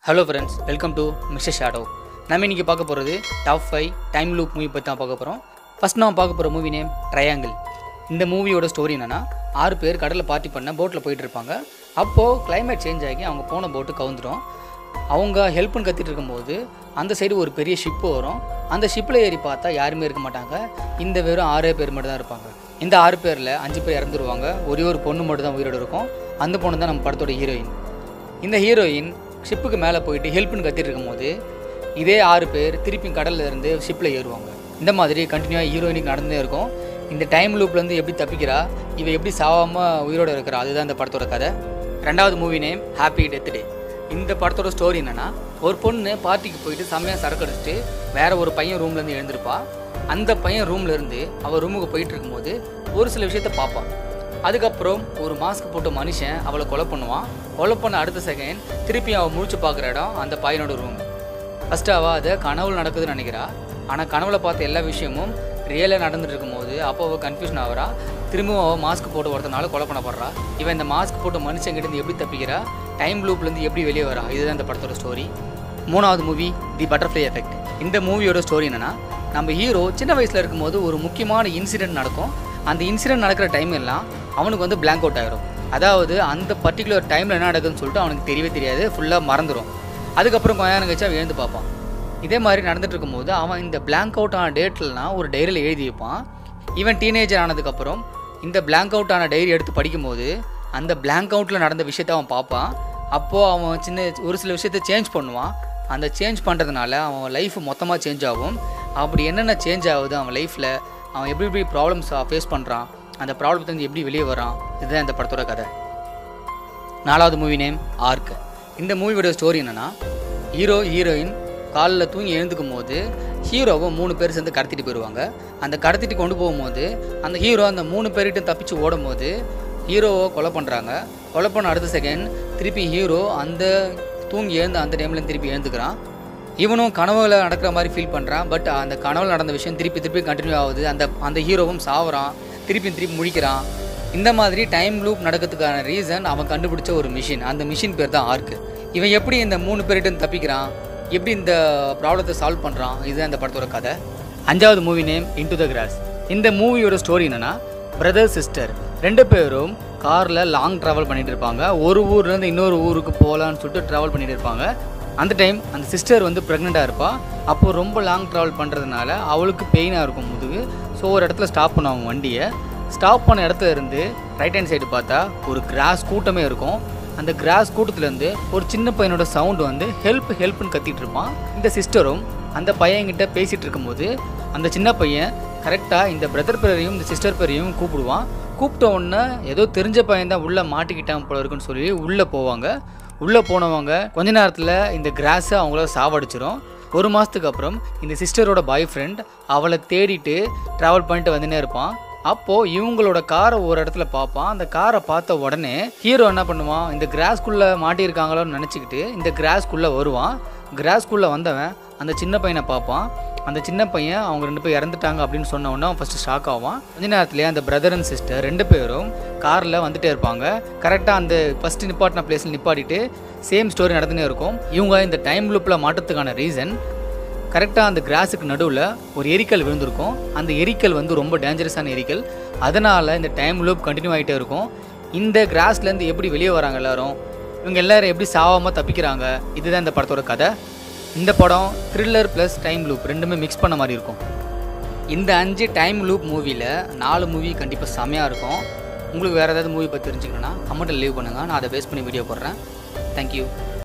hello friends welcome to Mister Shadow நம்ம இன்றைக்கி பார்க்க போகிறது top five time loop movie பற்றி தான் பார்க்க போகிறோம் ஃபஸ்ட் நான் பார்க்க போகிற மூவி நேம் ட்ரையாங்கிள் இந்த மூவியோட ஸ்டோரி என்னென்னா ஆறு பேர் கடலில் பார்ட்டி பண்ண போட்டில் போயிட்டு இருப்பாங்க அப்போது climate சேஞ்ச் ஆகி அவங்க போன போட்டு கவுந்துடும் அவங்க ஹெல்ப்னு கத்திட்டு இருக்கும்போது அந்த சைடு ஒரு பெரிய ஷிப்பு வரும் அந்த ஷிப்பில் ஏறி பார்த்தா யாருமே இருக்க மாட்டாங்க இந்த வெறும் ஆறே பேர் மட்டும் தான் இருப்பாங்க இந்த ஆறு பேரில் அஞ்சு பேர் இறந்துருவாங்க ஒரே ஒரு பொண்ணு மட்டும் தான் உயிரோடு இருக்கும் அந்த பொண்ணு தான் நம்ம படத்தோட ஹீரோயின் இந்த ஹீரோயின் ஷிப்புக்கு மேலே போயிட்டு ஹெல்ப்னு கத்திட்டு இருக்கும்போது இதே ஆறு பேர் திருப்பி கடல்ல இருந்து ஷிப்பில் ஏறுவாங்க இந்த மாதிரி கண்டினியூவாக ஹீரோயினுக்கு நடந்தே இருக்கும் இந்த டைம் லூப்லேருந்து எப்படி தப்பிக்கிறா இவ எப்படி சாவாமல் உயிரோடு இருக்கிறா அதுதான் இந்த படத்தோட கதை ரெண்டாவது movie name Happy Death Day இந்த படத்தோட ஸ்டோரி என்னன்னா ஒரு பொண்ணு பார்ட்டிக்கு போயிட்டு செம்மையாக சரக்கு அடிச்சுட்டு வேற ஒரு பையன் ரூம்லேருந்து எழுந்திருப்பா அந்த பையன் ரூம்ல இருந்து அவள் ரூமுக்கு போயிட்டு இருக்கும்போது ஒரு சில விஷயத்த பார்ப்பான் அதுக்கப்புறம் ஒரு மாஸ்க் போட்ட மனுஷன் அவளை கொலை பண்ணுவான் கொலை பண்ண அடுத்த செகண்ட் திருப்பி அவள் முழிச்சு பார்க்குற இடம் அந்த பையனோட ரூம் ஃபஸ்ட்டு அவள் அதை கனவுல நடக்குதுன்னு நினைக்கிறா ஆனால் கனவுல பார்த்த எல்லா விஷயமும் ரியலாக நடந்துட்டு இருக்கும்போது அப்போ அவள் கன்ஃபியூஷன் ஆகிறா திரும்பவும் அவள் மாஸ்க் போட்டு ஒருத்தனால கொலை பண்ணப்படுறா இவன் இந்த மாஸ்க் போட்ட மனுஷங்கிட்ட எப்படி தப்பிக்கிறா டைம் லூப்லேருந்து எப்படி வெளியே வரா இதுதான் இந்த படத்தோட ஸ்டோரி மூணாவது மூவி தி பட்டர்ஃப்ளை எஃபெக்ட் இந்த மூவியோட ஸ்டோரி என்னன்னா நம்ம ஹீரோ சின்ன வயசில் இருக்கும்போது ஒரு முக்கியமான இன்சிடென்ட் நடக்கும் அந்த இன்சிடென்ட் நடக்கிற டைம் எல்லாம் அவனுக்கு வந்து blank அவுட் ஆயிரும் அதாவது அந்த பர்டிகுலர் டைமில் என்ன நடக்குதுன்னு சொல்லிட்டு அவனுக்கு தெரியவே தெரியாது ஃபுல்லாக மறந்துடும் அதுக்கப்புறம் கொஞ்ச நேரம் கழிச்சு அவன் எழுந்து பார்ப்பான் இதே மாதிரி நடந்துட்டு இருக்கும்போது அவன் இந்த blank அவுட் ஆன டேட்லலாம் ஒரு டைரியில் எழுதி வைப்பான் இவன் டீனேஜர் ஆனதுக்கப்புறம் இந்த blank அவுட் ஆன டைரி எடுத்து படிக்கும்போது அந்த blank அவுட்டில் நடந்த விஷயத்த அவன் பார்ப்பான் அப்போது அவன் சின்ன ஒரு சில விஷயத்த சேஞ்ச் பண்ணுவான் அந்த சேஞ்ச் பண்ணுறதுனால அவன் லைஃப் மொத்தமாக சேஞ்ச் ஆகும் அப்படி என்னென்ன சேஞ்ச் ஆகுது அவன் லைஃப்பில் அவன் எப்படி எப்படி ப்ராப்ளம்ஸ் ஃபேஸ் பண்ணுறான் அந்த ப்ராப்ளத்துலேருந்து எப்படி வெளியே வரான் இதுதான் இந்த படத்தோட கதை நாலாவது மூவி நேம் ஆர்க் இந்த மூவியோட ஸ்டோரி என்னன்னா ஹீரோ ஹீரோயின் காலில் தூங்கி எழுந்துக்கும் போது ஹீரோவை மூணு பேர் சேர்ந்து கடத்திட்டு போயிடுவாங்க அந்த கடத்திட்டு கொண்டு போகும்போது அந்த ஹீரோ அந்த மூணு பேர்கிட்ட தப்பிச்சு ஓடும் போது ஹீரோவை கொலை பண்ணுறாங்க கொலை பண்ண அடுத்த செகண்ட் திருப்பி ஹீரோ அந்த தூங்கி எழுந்து அந்த டைமில் திருப்பி எழுந்துக்கிறான் இவனும் கனவுல நடக்கிற மாதிரி ஃபீல் பண்ணுறான் பட் அந்த கனவுல நடந்த விஷயம் திருப்பி திருப்பி கண்டினியூ ஆகுது அந்த அந்த ஹீரோவும் சாவுறான் திருப்பி திருப்பி முழிக்கிறான் இந்த மாதிரி டைம் லூப் நடக்கிறதுக்கான ரீசன் அவன் கண்டுபிடிச்ச ஒரு மிஷின் அந்த மிஷின் பேர் தான் ஆர்க்கு இவன் எப்படி இந்த மூணு பேர்கிட்ட தப்பிக்கிறான் எப்படி இந்த ப்ராப்ளத்தை சால்வ் பண்ணுறான் இதுதான் இந்த படத்தோட கதை அஞ்சாவது movie name Into the Grass இந்த மூவியோட ஸ்டோரி என்னன்னா பிரதர் சிஸ்டர் ரெண்டு பேரும் காரில் லாங் ட்ராவல் பண்ணிட்டு இருப்பாங்க ஒரு ஊர்லேருந்து இன்னொரு ஊருக்கு போகலான்னு சொல்லிட்டு ட்ராவல் பண்ணிட்டு இருப்பாங்க அந்த டைம் அந்த சிஸ்டர் வந்து ப்ரெக்னெண்ட்டாக இருப்பா அப்போ ரொம்ப லாங் ட்ராவல் பண்ணுறதுனால அவளுக்கு பெயினாக இருக்கும் முதுகு ஸோ ஒரு இடத்துல ஸ்டாப் பண்ணுவாங்க வண்டியை ஸ்டாப் பண்ண இடத்துல இருந்து ரைட் ஹேண்ட் சைடு பார்த்தா ஒரு கிராஸ் கூட்டமே இருக்கும் அந்த கிராஸ் கூட்டத்துலேருந்து ஒரு சின்ன பையனோட சவுண்டு வந்து ஹெல்ப் ஹெல்ப்னு கத்திட்டு இருப்பான் இந்த சிஸ்டரும் அந்த பையன்கிட்ட பேசிகிட்டு இருக்கும்போது அந்த சின்ன பையன் கரெக்டாக இந்த பிரதர் பேரையும் இந்த சிஸ்டர் பேரையும் கூப்பிடுவான் கூப்பிட்ட உடனே ஏதோ தெரிஞ்ச பையன் தான் உள்ளே மாட்டிக்கிட்டான் போல இருக்குன்னு சொல்லி உள்ளே போவாங்க உள்ளே போனவங்க கொஞ்ச நேரத்தில் இந்த கிராஸை அவங்கள சாவடிச்சிரும் ஒரு மாதத்துக்கு அப்புறம் இந்த சிஸ்டரோட பாய் ஃப்ரெண்ட் அவளை தேடிட்டு ட்ராவல் பண்ணிட்டு வந்துனே இருப்பான் அப்போது இவங்களோட காரை ஒரு இடத்துல பார்ப்பான் அந்த காரை பார்த்த உடனே ஹீரோ என்ன பண்ணுவான் இந்த கிராஸ்குள்ளே மாட்டியிருக்காங்களோன்னு நினச்சிக்கிட்டு இந்த கிராஸ்குள்ளே வருவான் கிராஸ்குள்ளே வந்தவன் அந்த சின்ன பையனை பார்ப்பான் அந்த சின்ன பையன் அவங்க ரெண்டு பேர் இறந்துட்டாங்க அப்படின்னு சொன்ன உடனே அவன் ஃபஸ்ட்டு ஷாக் ஆவான் கொஞ்ச நேரத்துலேயே அந்த பிரதர் அண்ட் சிஸ்டர் ரெண்டு பேரும் காரில் வந்துட்டே இருப்பாங்க கரெக்டாக அந்த ஃபஸ்ட்டு நிப்பாட்டின பிளேஸில் நிப்பாட்டிட்டு சேம் ஸ்டோரி நடந்துனே இருக்கும் இவங்க இந்த டைம் லூப்பில் மாட்டத்துக்கான ரீசன் கரெக்டாக அந்த கிராஸுக்கு நடுவில் ஒரு எரிக்கல் விழுந்திருக்கும் அந்த எரிக்கல் வந்து ரொம்ப டேஞ்சரஸான எரிக்கல் அதனால் இந்த டைம் லூப் கண்டினியூ ஆகிட்டே இருக்கும் இந்த கிராஸ்லேருந்து எப்படி வெளியே வராங்க எல்லாரும் இவங்க எல்லாரும் எப்படி சாவாமல் தப்பிக்கிறாங்க இதுதான் இந்த படத்தோட கதை இந்த படம் த்ரில்லர் ப்ளஸ் டைம் லூப் ரெண்டுமே மிக்ஸ் பண்ண மாதிரி இருக்கும் இந்த அஞ்சு டைம் லூப் மூவியில் நாலு மூவி கண்டிப்பாக செமையாக இருக்கும் உங்களுக்கு வேறு ஏதாவது மூவி பற்றி தெரிஞ்சுக்கணுன்னா கமெண்ட்டில் லீவ் பண்ணுங்கள் நான் அதை பேஸ் பண்ணி வீடியோ போடுறேன் தேங்க்யூ